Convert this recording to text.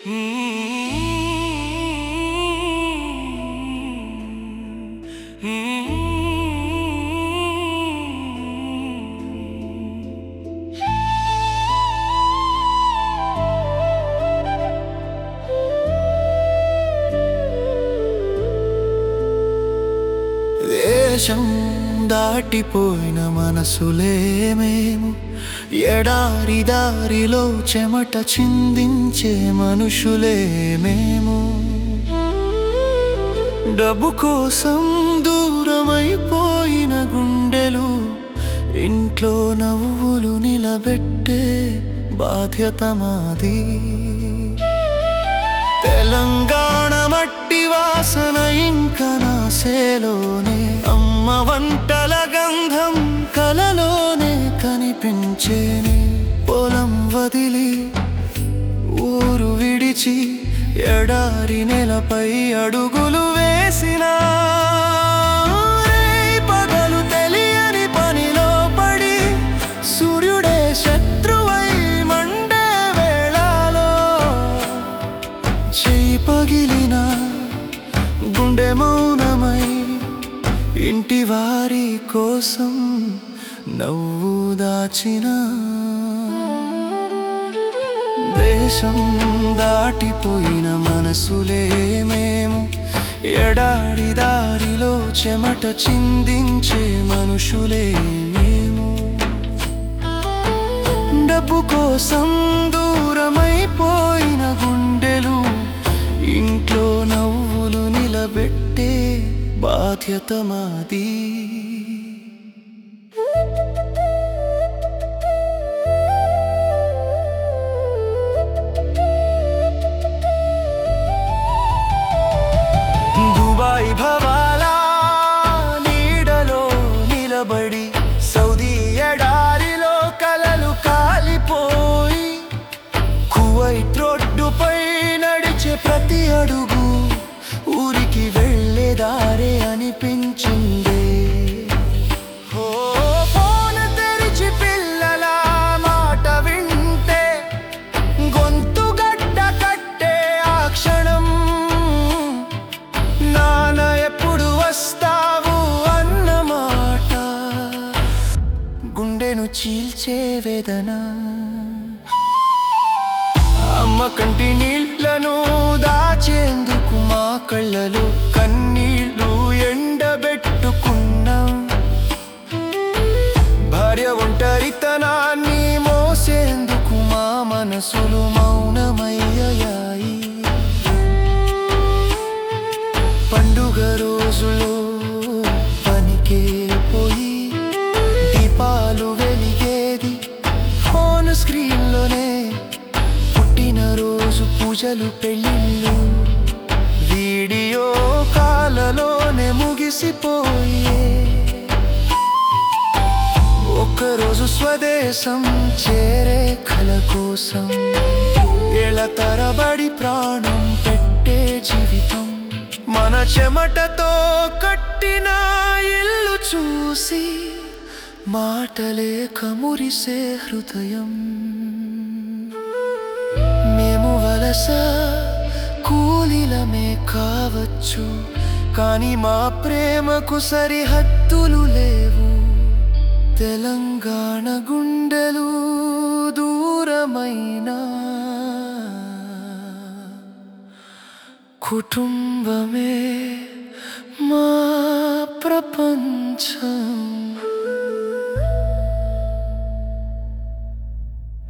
దేశం దాటిపోయిన మనసులే మేము ఎడారి దారిలో చెమట చిందించే మనుషులే మేము డబ్బు కోసం దూరమైపోయిన గుండెలు ఇంట్లో నవ్వులు నిలబెట్టే బాధ్యత మాది తెలంగాణ మట్టి వాసన ఇంకా నాసేలోనే అమ్మ వంటల గంధం కలలోనే కనిపించేనే పొలం వదిలి ఊరు విడిచి ఎడారి నెలపై అడుగులు వేసిన పగలు తెలియని పనిలో పడి సూర్యుడే శత్రువై మండే వేళలో చేయి పగిలిన గుండె మౌనమై ఇంటి వారి కోసం నవ్వు దాచిన దేశం దాటిపోయిన మనసులే మేము ఎడారి దారిలో చెమట చిందించే మనుషులే మేము డబ్బు కోసం దూరమైపోయిన గుండెలు ఇంట్లో నవ్వులు నిలబెట్టే బాధ్యత మాది దుబాయ్ భవాలా నీడలో నిలబడి సౌదీ ఎడారిలో కలలు కాలిపోయి కువైట్ రోడ్డుపై నడిచే ప్రతి అడుగు ఊరికి వెళ్ళేదారే అనిపించిందే ఓ ఫోన్ తెరిచి పిల్లల మాట వింటే గొంతు గడ్డ కట్టే ఆ క్షణం నాన్న ఎప్పుడు వస్తావు అన్న మాట గుండెను చీల్చే వేదన అమ్మ కంటి నీళ్లను దాచేందుకు మా కళ్ళలు కన్నీళ్లు ఎండబెట్టుకున్నాం భార్య ఒంటరితనాన్ని మోసేందుకు మా మనసులు మౌనమయ్యాయి పండుగ రోజులో పనికే పోయి దీపాలు వెలిగేది ఫోన్ స్క్రీన్లోనే పుట్టినరోజు పూజలు పెళ్ళిళ్ళు వీడియో కాలలోనే ముగిసిపోయే ఒక్కరోజు స్వదేశం చేరే కల కోసం ఏళ్ళ తరబడి ప్రాణం పెట్టే జీవితం మన చెమటతో కట్టిన ఇల్లు చూసి మాటలేక మురిసే హృదయం మేము వలస కూలిలమే కావచ్చు కానీ మా ప్రేమకు సరిహద్దులు లేవు తెలంగాణ గుండెలు దూరమైనా కుటుంబమే మా ప్రపంచం